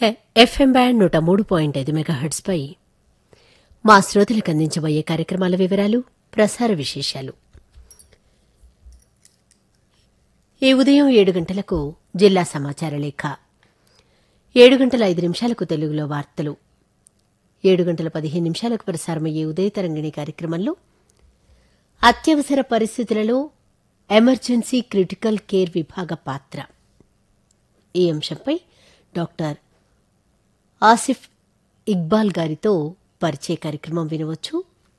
ఎ- FM band నూట మూడు point ఐదు మెగాహెర్ట్స్పై మా శ్రోతలకు అందించబోయే కార్యక్రమాల వివరాలు ప్రసార విశేషాలు ఈ ఉదయం ఏడు గంటలకు జిల్లా సమాచార లేఖ ఏడు గంటల ఐదు నిమిషాలకు తెలుగులో వార్తలు ఏడు గంటల పదిహేను నిమిషాలకు ప్రసారమయ్యే ఉదయ తరంగిణి కార్యక్రమంలో అత్యవసర పరిస్థితులలో ఎమర్జెన్సీ క్రిటికల్ కేర్ విభాగ పాత్ర ఈ అంశంపై డాక్టర్ ఆసిఫ్ ఇక్బాల్ గారితో పరిచయ కార్యక్రమం వినవచ్చు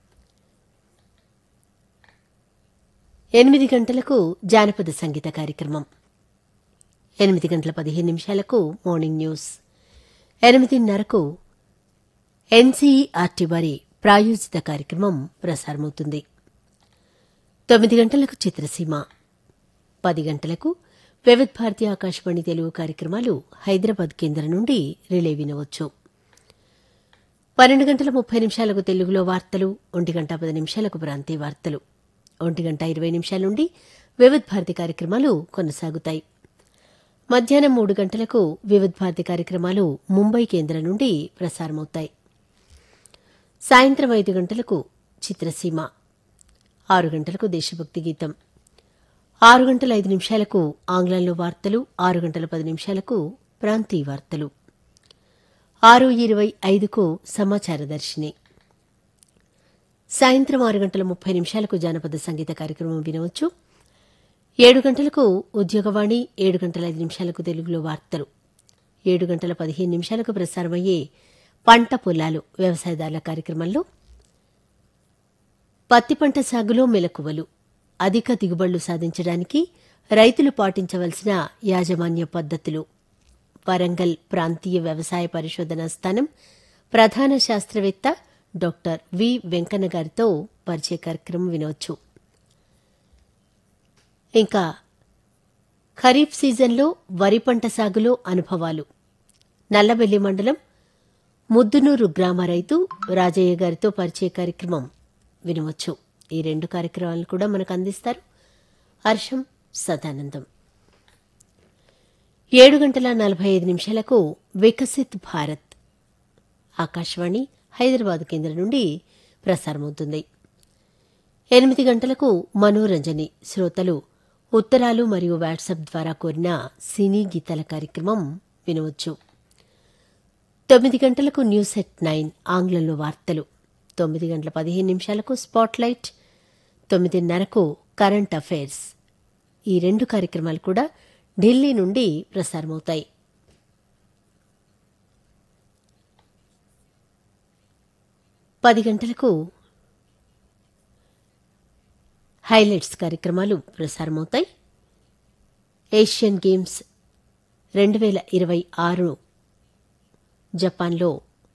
ఎనిమిది గంటలకు జానపద సంగీత కార్యక్రమం ఎనిమిది గంటల పదిహేను నిమిషాలకు మార్నింగ్ న్యూస్ ఎనిమిదిన్నరకు ఎన్సీఈఆర్టీ వారి ప్రాయోజిత కార్యక్రమం ప్రసారమవుతుంది తొమ్మిది గంటలకు చిత్రసీమ పది గంటలకు వివిధ్ భారతి ఆకాశవాణి తెలుగు కార్యక్రమాలు హైదరాబాద్ కేంద్రం నుండి రిలే వినవచ్చు పన్నెండు గంటల ముప్పై నిమిషాలకు తెలుగులో వార్తలు ఒంటి గంట పది నిమిషాలకు ప్రాంతీయ వార్తలు ఒంటి గంట ఇరవై నిమిషాల నుండి వివిధ్ భారతి కార్యక్రమాలు కొనసాగుతాయి మధ్యాహ్నం మూడు గంటలకు వివిధ్ భారతి కార్యక్రమాలు ముంబై కేంద్రం నుండి ప్రసారమవుతాయి సాయంత్రం ఐదు గంటలకు చిత్రసీమ ఆరు గంటలకు దేశభక్తి గీతం ఆరు గంటల ఐదు నిమిషాలకు ఆంగ్లంలో వార్తలు ఆరు గంటల పది నిమిషాలకు ప్రాంతీయ వార్తలు ఆరు ఇరవై ఐదుకు సమాచార దర్శిని సాయంత్రం ఆరు గంటల ముప్పై నిమిషాలకు జానపద సంగీత కార్యక్రమం వినవచ్చు ఏడు గంటలకు ఉద్యోగవాణి ఏడు గంటల ఐదు నిమిషాలకు తెలుగులో వార్తలు ఏడు గంటల పదిహేను నిమిషాలకు ప్రసారమయ్యే పంట పొలాలు వ్యవసాయదారుల కార్యక్రమంలో పత్తి పంట సాగులో మెలకువలు అధిక దిగుబడులు సాధించడానికి రైతులు పాటించవలసిన యాజమాన్య పద్ధతులు వరంగల్ ప్రాంతీయ వ్యవసాయ పరిశోధనా స్థానం ప్రధాన శాస్త్రవేత్త డాక్టర్ వి వెంకన్న గారితో పరిచయ కార్యక్రమం వినవచ్చు ఇంకా ఖరీఫ్ సీజన్లో వరి పంట సాగులో అనుభవాలు నల్లబెల్లి మండలం ముద్దునూరు గ్రామ రైతు రాజయ్య గారితో పరిచయ కార్యక్రమం వినవచ్చు ఈ రెండు కార్యక్రమాలను కూడా మనకు అందిస్తారు హర్షం సదానందం ఏడు గంటల నలభై ఐదు నిమిషాలకు వికసిత్ భారత్ ఆకాశవాణి హైదరాబాద్ కేంద్రం నుండి ప్రసారమవుతుంది ఎనిమిది గంటలకు మనోరంజని శ్రోతలు ఉత్తరాలు మరియు వాట్సాప్ ద్వారా కోరిన సినీ గీతాల కార్యక్రమం వినవచ్చు తొమ్మిది గంటలకు న్యూస్ ఎట్ నైన్ ఆంగ్లంలో వార్తలు తొమ్మిది గంటల పదిహేను నిమిషాలకు స్పాట్లైట్ తొమ్మిదిన్నరకు కరెంట్ అఫైర్స్ ఈ రెండు కార్యక్రమాలు కూడా ఢిల్లీ నుండి ప్రసారమవుతాయి పది గంటలకు హైలైట్స్ కార్యక్రమాలు ప్రసారమవుతాయి ఏషియన్ గేమ్స్ రెండు వేల ఇరవై ఆరు జపాన్లో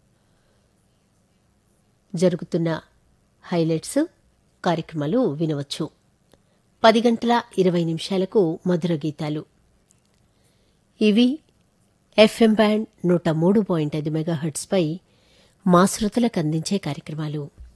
జరుగుతున్న హైలైట్స్ కార్యక్రమాలు వినవచ్చు పది గంటల ఇరవై నిమిషాలకు మధుర గీతాలు ఇవి ఎఫ్ఎం బ్యాండ్ నూట మూడు పాయింట్ ఐదు మెగాహెర్ట్స్పై మా శ్రోతలకు అందించే కార్యక్రమాలు